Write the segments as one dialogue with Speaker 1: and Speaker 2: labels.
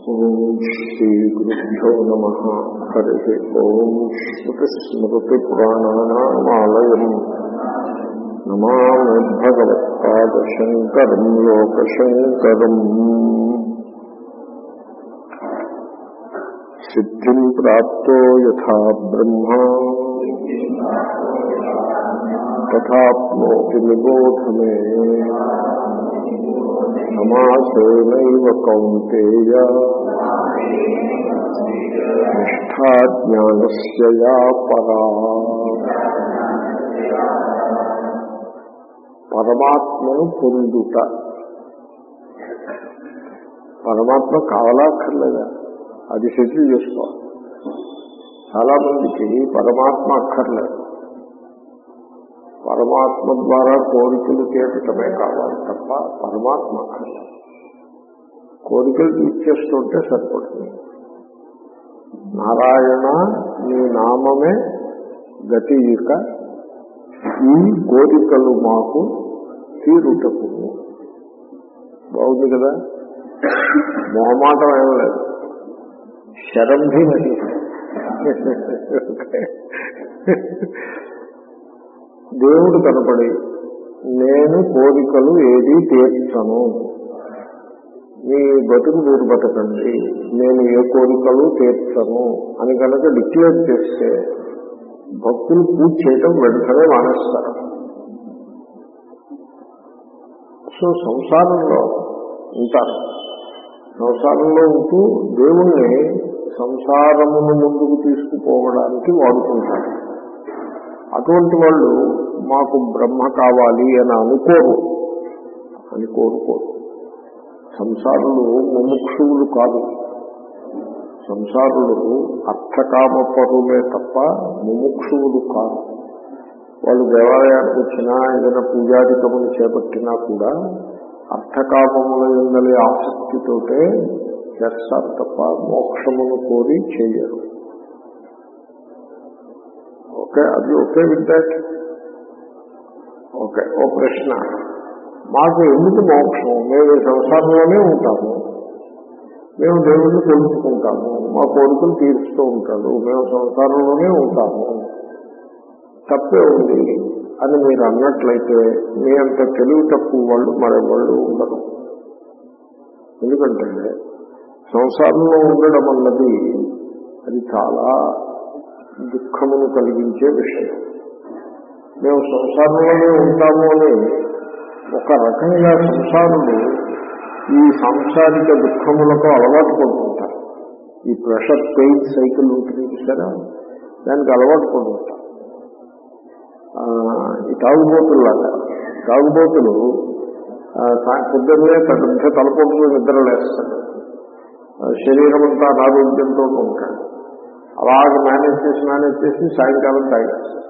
Speaker 1: ఓం శ్రీ గురుభ్యో నమ హరి ఓం స్మృతిస్మృతిపురాణానామాలయం నమామి భగవత్పాదశంకరం లోకశంకరం సిద్ధిం ప్రాప్తో యథా బ్రహ్మ తథాప్నోతి నిబోధ మే సమాసేనైవ కౌంతేయ నిష్ఠా జ్ఞానస్య యా పరా పరమాత్మను పొందుట పరమాత్మ కావాలక్కర్లేదా అది సెటిల్ చేసుకోవాలి చాలా మందికి పరమాత్మ అక్కర్లేదు పరమాత్మ ద్వారా కోరికలు తీర్చటమే కావాలి తప్ప పరమాత్మ అక్కర్లేదు కోరికలు తీర్చేస్తుంటే సరిపడుతుంది నారాయణ నీ నామమే గతియుక ఈ కోరికలు మాకు తీరుటకు బాగుంది కదా మొహమాటం ఏం లేదు శరంభి నది దేవుడు కనపడి నేను కోరికలు ఏది తీర్చను మీ బతుకు మీరు బతకండి నేను ఏ కోరికలు తీర్చను అని కనుక డిక్లేర్ చేస్తే భక్తులు పూజ చేయటం వెంటనే మానేస్తారు సో సంసారంలో ఉంటారు సంసారంలో ఉంటూ దేవుణ్ణి సంసారమును ముందుకు తీసుకుపోవడానికి వాడుకుంటారు అటువంటి వాళ్ళు మాకు బ్రహ్మ కావాలి అని అనుకోరు అని కోరుకోరు సంసారులు ముముక్షువులు కాదు సంసారులు అర్థకామపరులే తప్ప ముముక్షువులు కాదు వాళ్ళు దేవాలయానికి వచ్చినా ఏదైనా పూజాధికములు చేపట్టినా కూడా అర్థకామముల ఎందలే ఆసక్తితోటే చేస్తారు తప్ప మోక్షమును కోరి చేయరు ఓకే అది ఓకే విత్ ఓకే ఓ ప్రశ్న మాకు ఎందుకు మోక్షం మేము ఈ సంసారంలోనే ఉంటాము మేము దేవుడిని తెలుసుకుంటాము మా కోరికలు తీరుస్తూ ఉంటాడు మేము సంసారంలోనే ఉంటాము తప్పే ఉంది అని మీరు అన్నట్లయితే మీ అంత తెలివి తక్కువ వాళ్ళు మరెవాళ్ళు ఉండరు ఎందుకంటే సంసారంలో ఉండడం అన్నది అది చాలా దుఃఖమును కలిగించే విషయం మేము సంసారంలోనే ఉంటాము అని ఒక రకంగా సంసారులు ఈ సాంసారిక దుఃఖములకు అలవాటు పడుతుంటారు ఈ ప్రెషర్ పెయిన్ సైకిల్ ఉంటుంది చూసారా దానికి అలవాటు పడుతుంటారు ఈ తాగుబోతుల్లాగా తాగుబోతులు పొద్దున్నే పెద్ద తలపోటులో నిద్రలేస్తాడు శరీరం అంతా అనారోగ్యంతో ఉంటాడు అలాగే మేనేజ్ చేసి మేనేజ్ చేసి సాయంకాలం తాగేస్తాడు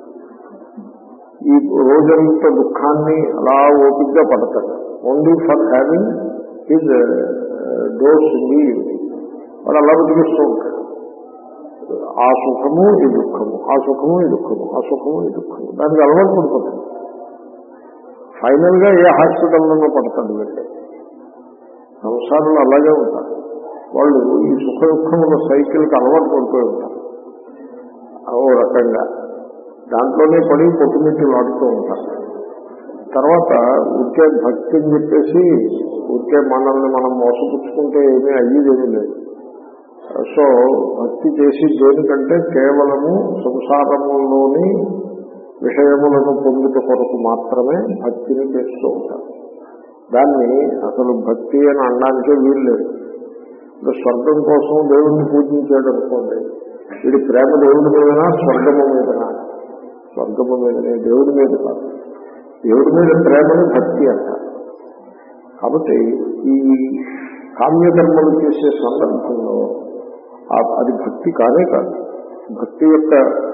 Speaker 1: ఈ రోజంత దుఃఖాన్ని అలా ఓపిక్గా పడతాడు only for having his dose ఉంది వాడు అలా బతికిస్తూ ఉంటాడు ఆ సుఖము ఈ దుఃఖము ఆ సుఖము ఈ దుఃఖము ఆ సుఖము ఈ దుఃఖము దానికి అలవాటు పడిపోతుంది ఫైనల్ గా ఏ హాస్పిటల్లోనూ పడతాడు వెళ్ళి సంసారంలో అలాగే ఉంటారు వాళ్ళు ఈ సుఖ దుఃఖముల సైకిల్కి అలవాటు పడిపోయి ఉంటారు ఓ రకంగా దాంట్లోనే పడి పొట్టుమిట్టులు ఆడుతూ ఉంటారు తర్వాత ఉరికే భక్తిని చెప్పేసి ఉరికే మనల్ని మనం మోసపుచ్చుకుంటే ఏమీ అయ్యేదేమీ లేదు సో భక్తి చేసి దేనికంటే కేవలము సంసారములోని విషయములను పొందుట కొరకు మాత్రమే భక్తిని చేస్తూ ఉంటారు దాన్ని అసలు భక్తి అని అనడానికే వీలు లేదు స్వర్గం కోసం దేవుణ్ణి పూజించాడు అనుకోండి వీడి ప్రేమ దేవుడి మీదనా స్వర్గము మీదనా స్వర్గము మీదనే దేవుడి మీద కాదు దేవుడి మీద ప్రేమని భక్తి అంటారు కాబట్టి ఈ కామ్యకర్మలు చేసే సందర్భంలో అది భక్తి కానే కాదు భక్తి యొక్క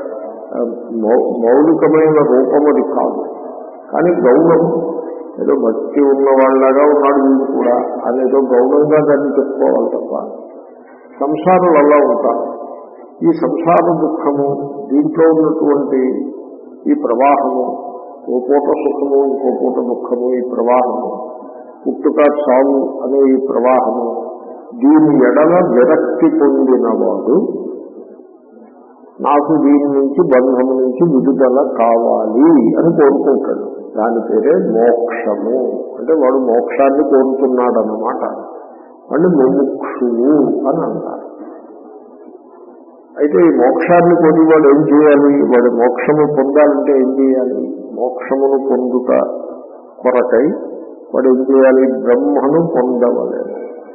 Speaker 1: మౌలికమైన రూపం అది కాదు కానీ గౌరవం ఏదో భక్తి ఉన్న వాళ్ళగా ఉన్నాడు వీడు కూడా అనేదో గౌరవంగా దాన్ని చెప్పుకోవాలి తప్ప సంసారం అలా ఉంటారు ఈ సంసార దుఃఖము దీంట్లో ఉన్నటువంటి ఈ ప్రవాహము ఓ పూట సుఖము ఇంకో పూట దుఃఖము ఈ ప్రవాహము పుట్టుక చావు అనే ఈ ప్రవాహము దీని ఎడల విరక్తి పొందినవాడు నాకు దీని నుంచి బంధము నుంచి విడుదల కావాలి అని కోరుకుంటాడు దాని పేరే మోక్షము అంటే వాడు మోక్షాన్ని కోరుతున్నాడు అన్నమాట వాడిని ముముక్షువు అని అంటారు అయితే ఈ మోక్షాన్ని పొంది వాడు ఏం చేయాలి వాడు మోక్షము పొందాలంటే ఏం చేయాలి మోక్షమును పొందుట కొరకై వాడు ఏం చేయాలి బ్రహ్మను పొందవలేదు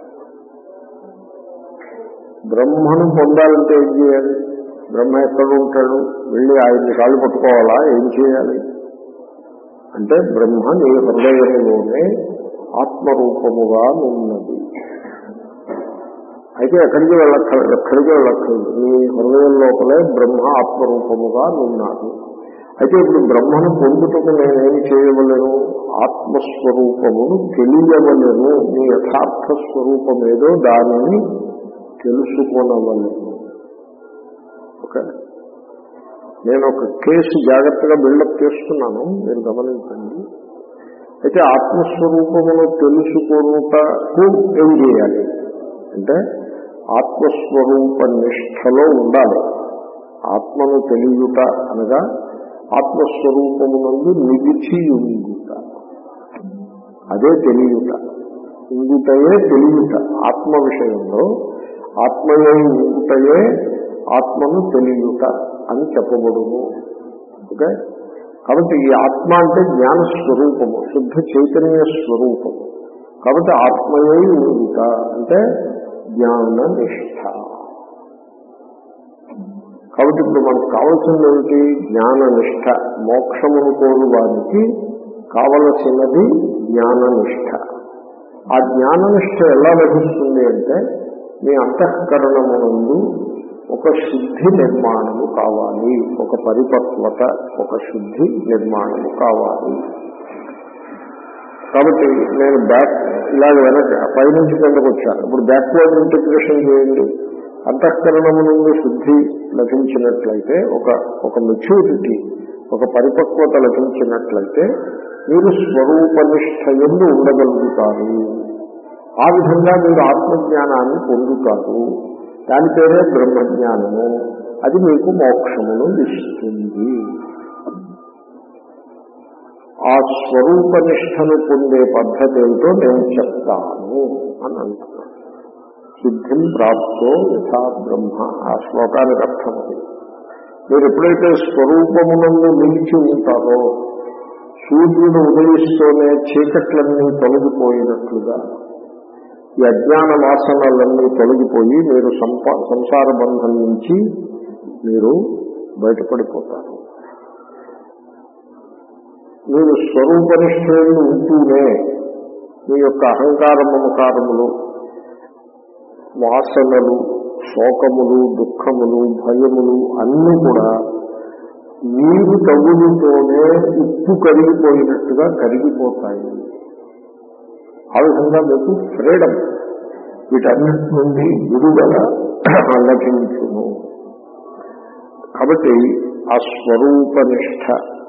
Speaker 1: బ్రహ్మను పొందాలంటే ఏం చేయాలి బ్రహ్మ ఎక్కడ ఉంటాడు వెళ్ళి ఆయన్ని కాళ్ళు పట్టుకోవాలా ఏం చేయాలి అంటే బ్రహ్మ నీ హృదయంలోనే ఆత్మరూపముగా ఉన్నది అయితే ఎక్కడికి వెళ్ళక్కర్లేదు ఎక్కడికి వెళ్ళక్కర్లేదు నీ హృదయం లోపలే బ్రహ్మ ఆత్మరూపముగా ఉన్నాడు అయితే ఇప్పుడు బ్రహ్మను పొందుటకు నేనేం చేయవలను ఆత్మస్వరూపమును తెలియవలను నీ యథార్థ స్వరూపమేదో దానిని తెలుసుకొనవలను ఓకే నేను ఒక కేసు జాగ్రత్తగా బిల్డప్ చేస్తున్నాను మీరు గమనించండి అయితే ఆత్మస్వరూపమును తెలుసుకొనుటకు ఏం చేయాలి అంటే ఆత్మస్వరూప నిష్టలో ఉండాలి ఆత్మను తెలియుట అనగా ఆత్మస్వరూపమునందు నిలిచి ఉండుట అదే తెలియుట ఉండుటయే తెలియుట ఆత్మ విషయంలో ఆత్మయే ఉండుటయే ఆత్మను తెలియుట అని చెప్పబడును ఓకే కాబట్టి ఈ ఆత్మ అంటే జ్ఞాన స్వరూపము శుద్ధ చైతన్య స్వరూపము కాబట్టి ఆత్మయే ఉండుట అంటే జ్ఞాన నిష్ఠ కాబట్టి ఇప్పుడు మనకు కావలసింది ఏమిటి జ్ఞాన నిష్ఠ మోక్షమును కోరు వారికి కావలసినది జ్ఞాన నిష్ఠ ఆ జ్ఞాన నిష్ఠ ఎలా లభిస్తుంది అంటే మీ అంతఃకరణమునందు ఒక శుద్ధి నిర్మాణము కావాలి ఒక పరిపక్వత ఒక శుద్ధి నిర్మాణము కావాలి కాబట్టి నేను బ్యాక్ ఇలాగ వెనక పైనుంచి కిందకు వచ్చాను ఇప్పుడు బ్యాక్వర్డ్ ఇంటిగ్రేషన్ చేయండి అంతఃకరణము నుండి శుద్ధి లభించినట్లయితే ఒక ఒక మెచ్యూరిటీ ఒక పరిపక్వత లభించినట్లయితే మీరు స్వరూపనిష్ట ఎందు ఉండగలుగుతారు ఆ విధంగా మీరు ఆత్మజ్ఞానాన్ని పొందుతారు దాని పేరే బ్రహ్మజ్ఞానము అది మీకు మోక్షమును ఇస్తుంది ఆ స్వరూపనిష్టను పొందే పద్ధతి ఏమిటో నేను చెప్తాను అని అంటున్నాను సిద్ధిం ప్రాప్తో యథా బ్రహ్మ ఆ శ్లోకానికి అర్థం అది మీరు ఎప్పుడైతే స్వరూపమునందు నిలిచి ఉంటారో సూర్యుడు ఉదయిస్తూనే చీకట్లన్నీ తొలగిపోయినట్లుగా ఈ అజ్ఞాన వాసనలన్నీ తొలగిపోయి మీరు సంపా సంసార బంధం నుంచి మీరు బయటపడిపోతారు మీరు స్వరూపనిష్టలు ఉంటూనే మీ యొక్క అహంకార మమకారములు వాసనలు శోకములు దుఃఖములు భయములు అన్నీ కూడా నీరు తగులుతోనే ఉప్పు కరిగిపోయినట్టుగా కరిగిపోతాయి ఆ విధంగా మీకు ఫ్రీడమ్ వీటన్నిటి నుండి విడుదల లభించును కాబట్టి ఆ స్వరూపనిష్ట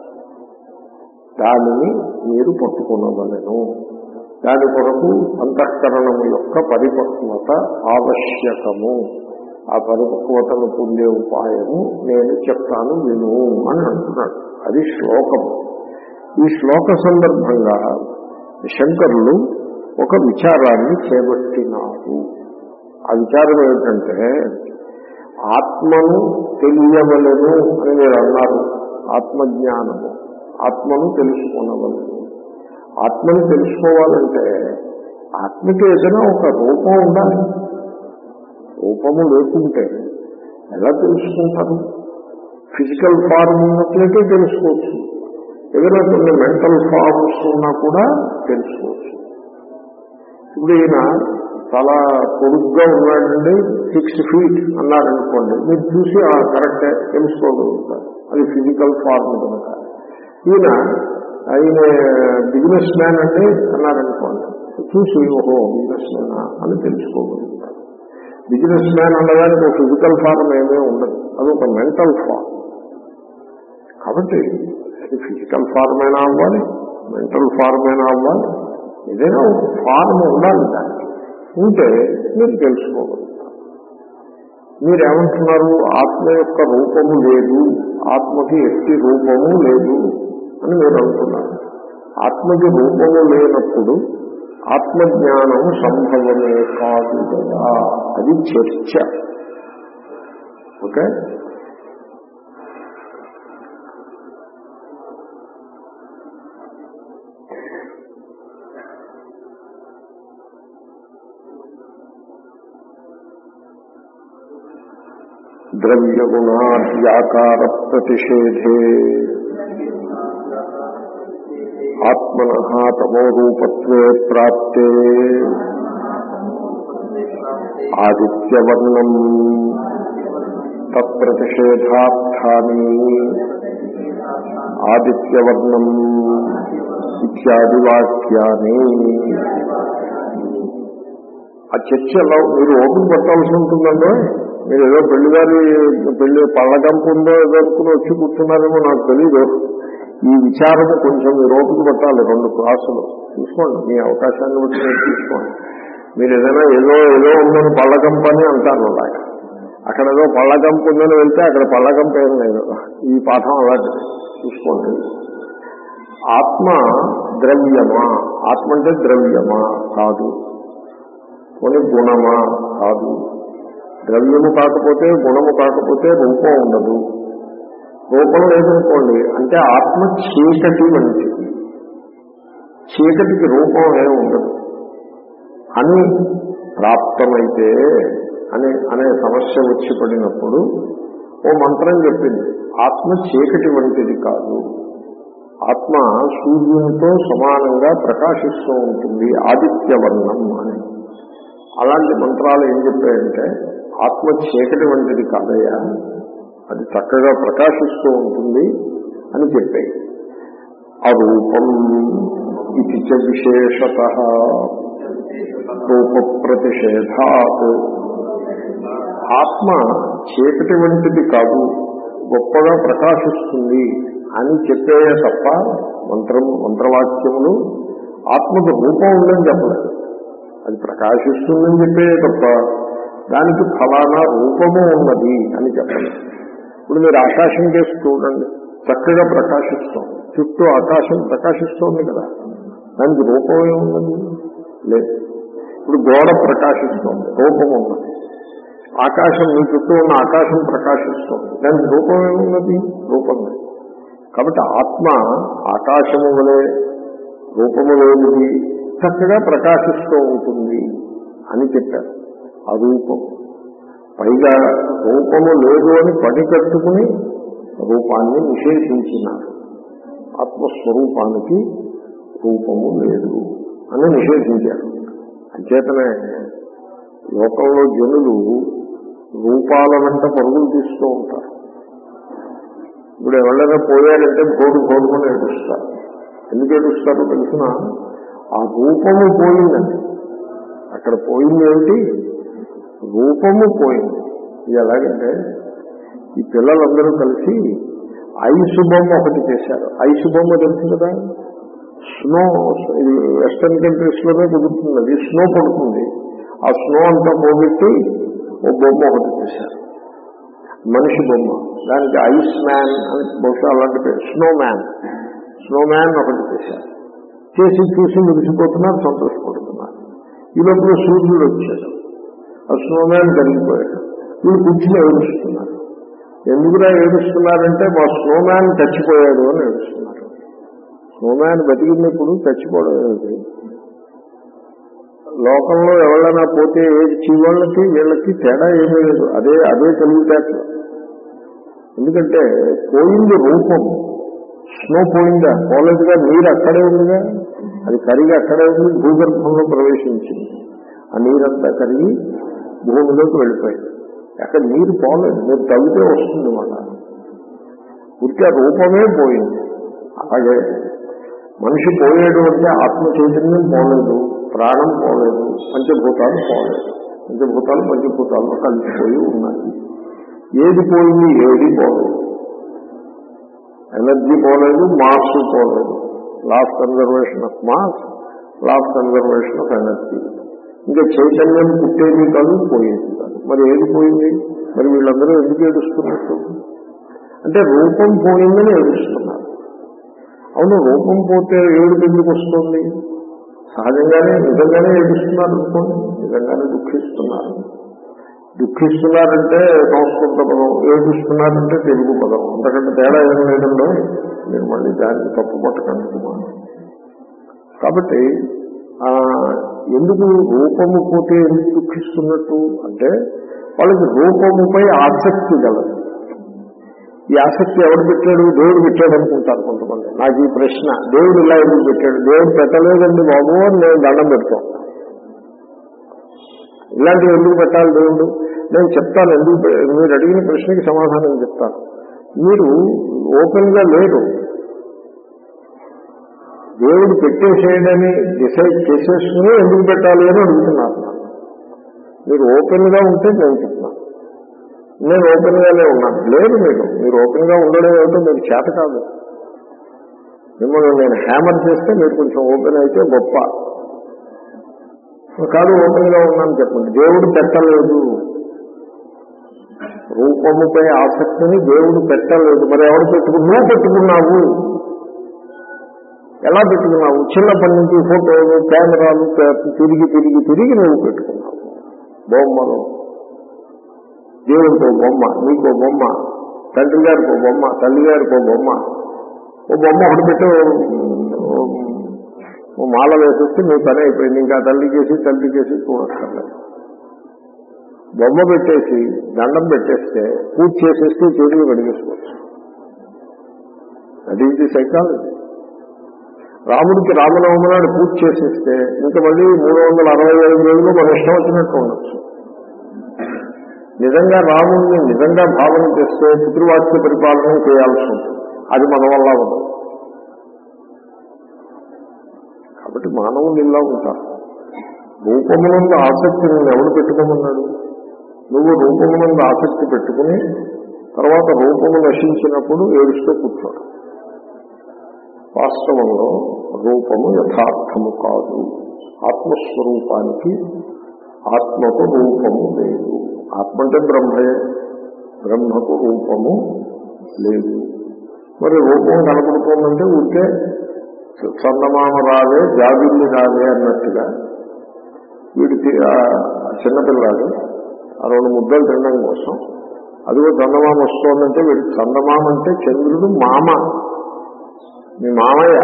Speaker 1: దానిని మీరు పట్టుకునవలను దాని కొరకు అంతఃకరణము యొక్క పరిపక్వత ఆవశ్యకము ఆ పరిపక్వతను పొందే ఉపాయము నేను చెప్తాను విను అని అంటున్నాడు అది శ్లోకము ఈ శ్లోక సందర్భంగా శంకరులు ఒక విచారాన్ని చేపట్టినారు ఆ విచారం ఏమిటంటే ఆత్మను తెలియవలను అని మీరు అన్నారు ఆత్మజ్ఞానము ఆత్మను తెలుసుకునవలను ఆత్మను తెలుసుకోవాలంటే ఆత్మకి ఏదైనా ఒక రూపం ఉండాలి రూపము లేకుంటే ఎలా తెలుసుకుంటారు ఫిజికల్ ఫార్మ్ ఉన్నట్లయితే తెలుసుకోవచ్చు ఏదైనా కొన్ని మెంటల్ ఫార్మ్స్ ఉన్నా కూడా తెలుసుకోవచ్చు ఇప్పుడు ఈయన చాలా పొడుగ్గా ఉన్నాడండి సిక్స్ ఫీట్ అన్నారనుకోండి మీరు చూసి ఆ కరెక్టే తెలుసుకోగలుగుతారు అది ఫిజికల్ ఫార్మ్ కనుక ఈయన ఆయన బిజినెస్ మ్యాన్ అండి అన్నారనుకోండి చూసి ఓహో బిజినెస్ మ్యానా అని తెలుసుకోగలుగుతారు బిజినెస్ మ్యాన్ అనడానికి ఒక ఫిజికల్ ఫార్మ్ ఏమీ ఉండదు అది ఒక మెంటల్ ఫార్మ్ కాబట్టి అది ఫిజికల్ ఫార్మ్ అయినా అవ్వాలి మెంటల్ ఫార్మ్ అయినా అవ్వాలి ఏదైనా ఒక ఫార్మ్ ఉండాలి దానికి ఉంటే మీరు తెలుసుకోగలుగుతారు మీరేమంటున్నారు ఆత్మ యొక్క రూపము లేదు ఆత్మకి ఎట్టి రూపము లేదు అని మీరు అంటున్నారు ఆత్మకి రూపము లేనప్పుడు ఆత్మజ్ఞానం సంభవమే కాదు కదా అది చర్చ ఓకే ద్రవ్యగుణాద్యాకార ప్రతిషేధే ఆత్మన తమో రూపత్వే ప్రాప్తే ఆదిత్యవర్ణం తత్ప్రతిషేధార్థాని ఆదిత్యవర్ణం ఇత్యాది వాక్యాన్ని ఆ చర్చలో మీరు ఓపిక పట్టాల్సి ఉంటుందండి మీరు ఏదో పెళ్లి గారి పెళ్లి పళ్ళగంపు ఉందో ఏదో అనుకుని వచ్చి కూర్చున్నారేమో నాకు తెలీదు ఈ విచారము కొంచెం మీరు ఓపిక పట్టాలి రెండు క్లాసులు చూసుకోండి మీ అవకాశాన్ని బట్టి మీరు తీసుకోండి మీరు ఏదైనా ఏదో ఏదో ఉందని పళ్ళగంపు అని అంటారు అలాగా అక్కడ ఏదో పళ్ళగంపు ఉందని వెళ్తే అక్కడ పళ్ళగంపు ఏం లేదు ఈ పాఠం అలాంటిది చూసుకోండి ఆత్మ ద్రవ్యమా ఆత్మ అంటే ద్రవ్యమా కాదు కొని గుణమా కాదు ద్రవ్యము కాకపోతే గుణము కాకపోతే రూపం ఉండదు రూపం లేదనుకోండి అంటే ఆత్మ చీకటి వంటిది చీకటికి రూపం ఏమి ఉండదు అని ప్రాప్తమైతే అనే అనే సమస్య వచ్చి పడినప్పుడు ఓ మంత్రం చెప్పింది ఆత్మ చీకటి వంటిది కాదు ఆత్మ సూర్యునితో సమానంగా ప్రకాశిస్తూ ఉంటుంది ఆదిత్యవర్ణం అని అలాంటి మంత్రాలు ఏం చెప్పాయంటే ఆత్మ చీకటి వంటిది కాదయ్యా అది చక్కగా ప్రకాశిస్తూ ఉంటుంది అని చెప్పాయి అరూపం ఇది చ విశేషత రూప ప్రతిషేధాత్ ఆత్మ చీకటి వంటిది కాదు గొప్పగా ప్రకాశిస్తుంది అని చెప్పే తప్ప మంత్రం మంత్రవాక్యములు ఆత్మకు రూపం ఉందని చెప్పలేదు అది ప్రకాశిస్తుందని చెప్పే తప్ప దానికి ఫలానా రూపము ఉన్నది అని చెప్పలేదు ఇప్పుడు మీరు ఆకాశం కేసు చూడండి చక్కగా ప్రకాశిస్తోంది చుట్టూ ఆకాశం ప్రకాశిస్తోంది కదా దానికి రూపం ఏమున్నది లేదు ఇప్పుడు గోడ ప్రకాశిస్తోంది రూపం ఉన్నది ఆకాశం మీ చుట్టూ ఉన్న ఆకాశం ప్రకాశిస్తోంది దానికి రూపం ఏమున్నది రూపం లేదు కాబట్టి ఆత్మ ఆకాశము వలె రూపము లేనిది చక్కగా ప్రకాశిస్తూ ఉంటుంది అని చెప్పారు అరూపం పైగా రూపము లేదు అని పని కట్టుకుని రూపాన్ని నిషేధించినారు ఆత్మస్వరూపానికి రూపము లేదు అని నిషేధించారు అంచేతనే లోకంలో జనులు రూపాల వెంట పరుగులు తీస్తూ ఉంటారు ఇప్పుడు ఎవరైనా పోయారంటే భోడు భోడుమని ఏడుస్తారు ఎందుకు ఏడుస్తారో తెలిసిన ఆ రూపము పోయిందండి అక్కడ పోయింది ఏమిటి రూపము పోయింది ఇది ఎలాగంటే ఈ పిల్లలందరూ కలిసి ఐసు బొమ్మ ఒకటి చేశారు ఐసు బొమ్మ తెలుసు కదా స్నో ఇది వెస్టర్న్ కంట్రీస్ లోనే కుదురుతుంది అది స్నో పడుతుంది ఆ స్నో అంతా పోగొట్టి ఓ బొమ్మ ఒకటి చేశారు మనిషి బొమ్మ దానికి ఐస్ మ్యాన్ అని బహుశా అలాంటి పేరు స్నో మ్యాన్ స్నో మ్యాన్ ఒకటి చేశారు చేసి చూసి మురిసిపోతున్నారు సంతోషపడుతున్నారు ఈ లోపల సూర్యుడు వచ్చాడు ఆ స్నో మ్యాన్ కరిగిపోయాడు వీళ్ళు కూర్చుని ఏడుస్తున్నారు ఎందుకురా ఏడుస్తున్నారంటే మా స్నో మ్యాన్ చచ్చిపోయాడు అని ఏడుస్తున్నారు స్నో మ్యాన్ బతికినప్పుడు చచ్చిపోవడం ఏమిటి లోకంలో ఎవరైనా పోతే ఏడ్చి వాళ్ళకి వీళ్ళకి తేడా ఏమీ లేదు అదే అదే తెలివితేటలు ఎందుకంటే పోయింది రూపం స్నో పోయిందా పోలేదుగా నీరు అక్కడే ఉందిగా అది కరిగి అక్కడే ఉంది భూగర్భంలో ప్రవేశించింది ఆ నీరంతా కరిగి భూమిలోకి వెళ్ళిపోయింది అక్కడ నీరు పోలేదు మీరు తగ్గితే వస్తుంది మాట ఉరికే రూపమే పోయింది అలాగే మనిషి పోయేడు అంటే ఆత్మ చైతన్యం పోలేదు ప్రాణం పోలేదు పంచభూతాలు పోలేదు పంచభూతాలు పంచభూతాల్లో కలిసిపోయి ఉన్నాయి ఏది పోయింది ఏది పోలేదు ఎనర్జీ పోలేదు మాస్ పోలేదు laws conservation of mass laws conservation of energy ఇంకా చైతన్యం పుట్టేది కాదు పోయేది కాదు మరి ఏది పోయింది మరి వీళ్ళందరూ ఎందుకు ఏడుస్తున్నట్టు అంటే రూపం పోయిందని ఏడుస్తున్నారు అవును రూపం పోతే ఏడుపు ఎందుకు వస్తుంది సహజంగానే నిజంగానే ఏడుస్తున్నారు అనుకోండి నిజంగానే దుఃఖిస్తున్నారు దుఃఖిస్తున్నారంటే సంస్కృత పదం ఏడుస్తున్నారంటే తెలుగు పదం అంతకంటే తేడా ఏం లేదంలో మీరు మళ్ళీ దాన్ని తప్పు పట్టకండి కాబట్టి ఆ, ఎందుకు రూపము పోతే ఎందుకు దుఃఖిస్తున్నట్టు అంటే వాళ్ళకి రూపముపై ఆసక్తి గలదు ఈ ఆసక్తి ఎవడు పెట్టాడు దేవుడు పెట్టాడు అనుకుంటారు కొంతమంది నాకు ఈ ప్రశ్న దేవుడు ఇలా ఎందుకు పెట్టాడు దేవుడు పెట్టలేదండి బాబు అని నేను దండం పెడతాం ఇలాంటివి ఎందుకు పెట్టాలి దేవుడు నేను చెప్తాను ఎందుకు పె- మీరు అడిగిన ప్రశ్నకి సమాధానం చెప్తాను మీరు ఓపెన్ గా లేరు దేవుడు పెట్టేసేయడని డిసైడ్ చేసేసుకుని ఎందుకు పెట్టాలి అని అడుగుతున్నారు నన్ను. మీరు ఓపెన్ గా ఉంటే నేను చెప్తాను నేను ఓపెన్ గానే ఉన్నాను లేదు మీరు మీరు ఓపెన్ గా ఉండడం ఏమిటో మీకు చేత కాదు మిమ్మల్ని నేను హ్యామర్ చేస్తే మీరు కొంచెం ఓపెన్ అయితే గొప్ప కాదు ఓపెన్ గా ఉన్నాను చెప్పండి దేవుడు పెట్టలేదు రూపముపై ఆసక్తిని దేవుడు పెట్టలేదు మరి ఎవరు పెట్టుకు నువ్వు పెట్టుకున్నావు ఎలా పెట్టుకున్నావు చిన్నప్పటి నుంచి ఫోటోలు కెమెరాలు పే- తిరిగి తిరిగి తిరిగి నువ్వు పెట్టుకున్నావు బొమ్మలు దేవుడికో బొమ్మ నీకో బొమ్మ తండ్రి గారికో బొమ్మ తల్లి గారికో బొమ్మ ఓ బొమ్మ ఒకటి పెట్టి ఓ- ఓ మాల వేసేస్తే మీ పని అయిపోయింది ఇంకా తల్లి చేసి తండ్రి చేసి చూడక్కర్లేదు బొమ్మ పెట్టేసి దండం పెట్టేస్తే పూజ చేసేస్తే చేతులు కడిగేసుకోవచ్చు అది ఇది సైకాలజీ రాముడికి రామనవమి నాడు పూజ చేసేస్తే ఇంకా మళ్ళీ మూడు వందల అరవై ఐదు రోజులు మన ఇష్టం వచ్చినట్టు ఉండొచ్చు నిజంగా రాముడిని నిజంగా భావన చేస్తే పితృవాక్య పరిపాలన చేయాల్సి ఉంటుంది అది మన వల్ల ఉండదు కాబట్టి మానవులు ఇలా ఉంటారు రూపమునందు ఆసక్తి నేను ఎవడు పెట్టుకోమన్నాడు నువ్వు రూపమునందు ఆసక్తి పెట్టుకుని తర్వాత రూపము నశించినప్పుడు ఏడుస్తూ కూర్చోడు వాస్తవంలో రూపము యథార్థము కాదు ఆత్మస్వరూపానికి ఆత్మకు రూపము లేదు ఆత్మ అంటే బ్రహ్మయే బ్రహ్మకు రూపము లేదు మరి రూపం కనపడుతోందంటే ఉంటే చందమామ రావే జాబిల్లి రావే అన్నట్టుగా వీడి తి- ఆ చిన్నపిల్లాడు ఆ రెండు ముద్దలు తినడం కోసం అదిగో చందమామ వస్తోందంటే వీడి చందమామ అంటే చంద్రుడు మామ మీ మామయ్య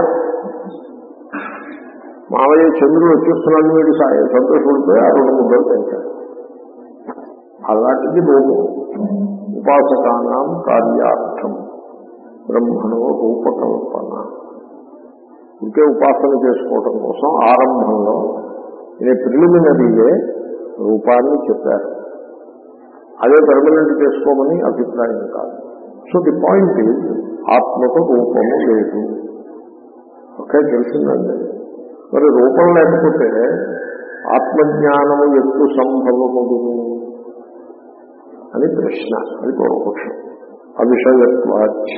Speaker 1: మామయ్య చంద్రుడు వచ్చేస్తున్నాడు వీడు సాయం సంతోషపడిపోయి ఆ రెండు ముద్దలు తింటాడు అలాంటిది రూపం ఉపాసకానాం కార్యార్థం బ్రహ్మణో రూపకల్పన ఇంకే ఉపాసన చేసుకోవటం కోసం ఆరంభంలో ఇది ప్రిలిమినరీయే రూపాన్ని చెప్పారు అదే పర్మనెంట్ చేసుకోమని అభిప్రాయం కాదు సో ది పాయింట్ ఈజ్ ఆత్మకు రూపము లేదు ఓకే తెలిసిందండి మరి రూపం లేకపోతే ఆత్మజ్ఞానము ఎక్కువ సంభవముదును అని ప్రశ్న అది పూర్వపక్షం అవిషయత్వాచ